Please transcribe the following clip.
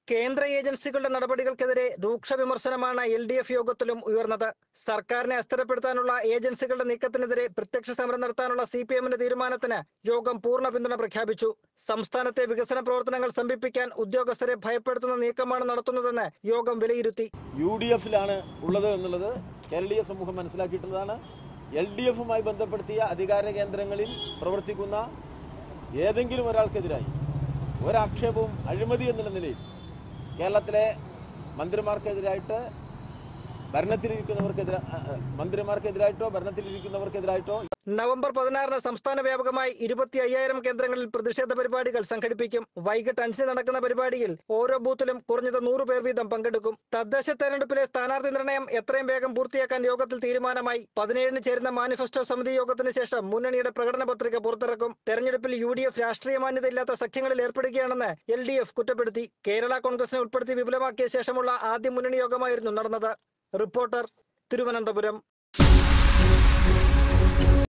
കേന്ദ്ര ഏജൻസികളുടെ നടപടികൾക്കെതിരെ രൂക്ഷ വിമർശനമാണ് എൽ ഡി എഫ് യോഗത്തിലും ഉയർന്നത് സർക്കാരിനെ അസ്ഥിരപ്പെടുത്താനുള്ള ഏജൻസികളുടെ നീക്കത്തിനെതിരെ പ്രത്യക്ഷ സമരം നടത്താനുള്ള സി പി എമ്മിന്റെ തീരുമാനത്തിന് യോഗം പൂർണ്ണ പിന്തുണ പ്രഖ്യാപിച്ചു സംസ്ഥാനത്തെ വികസന പ്രവർത്തനങ്ങൾ സ്തംഭിപ്പിക്കാൻ ഉദ്യോഗസ്ഥരെ ഭയപ്പെടുത്തുന്ന നീക്കമാണ് നടത്തുന്നതെന്ന് യോഗം വിലയിരുത്തി യു ഡി എഫിലാണ് ഉള്ളത് എന്നുള്ളത് കേരളീയ സമൂഹം മനസ്സിലാക്കിയിട്ടുള്ളതാണ് എൽ ഡി എഫുമായി ബന്ധപ്പെടുത്തിയ അധികാര കേന്ദ്രങ്ങളിൽ പ്രവർത്തിക്കുന്ന ഏതെങ്കിലും ഒരാൾക്കെതിരായി ഒരാക്ഷേപവും അഴിമതി എന്നുള്ള നിലയിൽ കേരളത്തിലെ മന്ത്രിമാർക്കെതിരായിട്ട് ഭരണത്തിലിരിക്കുന്നവർക്കെതിരെ ആ, ആ, മന്ത്രിമാർക്കെതിരായിട്ടോ ഭരണത്തിലിരിക്കുന്നവർക്കെതിരായിട്ടോ നവംബർ പതിനാറിന് സംസ്ഥാന വ്യാപകമായി ഇരുപത്തി അയ്യായിരം കേന്ദ്രങ്ങളിൽ പ്രതിഷേധ പരിപാടികൾ സംഘടിപ്പിക്കും വൈകിട്ട് അഞ്ചിന് നടക്കുന്ന പരിപാടിയിൽ ഓരോ ബൂത്തിലും കുറഞ്ഞത് നൂറ് പേർ വീതം പങ്കെടുക്കും തദ്ദേശ തെരഞ്ഞെടുപ്പിലെ സ്ഥാനാർത്ഥി നിർണയം എത്രയും വേഗം പൂർത്തിയാക്കാൻ യോഗത്തിൽ തീരുമാനമായി പതിനേഴിന് ചേരുന്ന മാനിഫെസ്റ്റോ സമിതി യോഗത്തിന് ശേഷം മുന്നണിയുടെ പ്രകടന പത്രിക പുറത്തിറക്കും തെരഞ്ഞെടുപ്പിൽ യു ഡി എഫ് രാഷ്ട്രീയ മാന്യതയില്ലാത്ത സഖ്യങ്ങളിൽ ഏർപ്പെടുകയാണെന്ന് എൽ ഡി എഫ് കുറ്റപ്പെടുത്തി കേരള കോൺഗ്രസിനെ ഉൾപ്പെടുത്തി വിപുലമാക്കിയ ശേഷമുള്ള ആദ്യ മുന്നണി യോഗമായിരുന്നു നടന്നത് റിപ്പോർട്ടർ തിരുവനന്തപുരം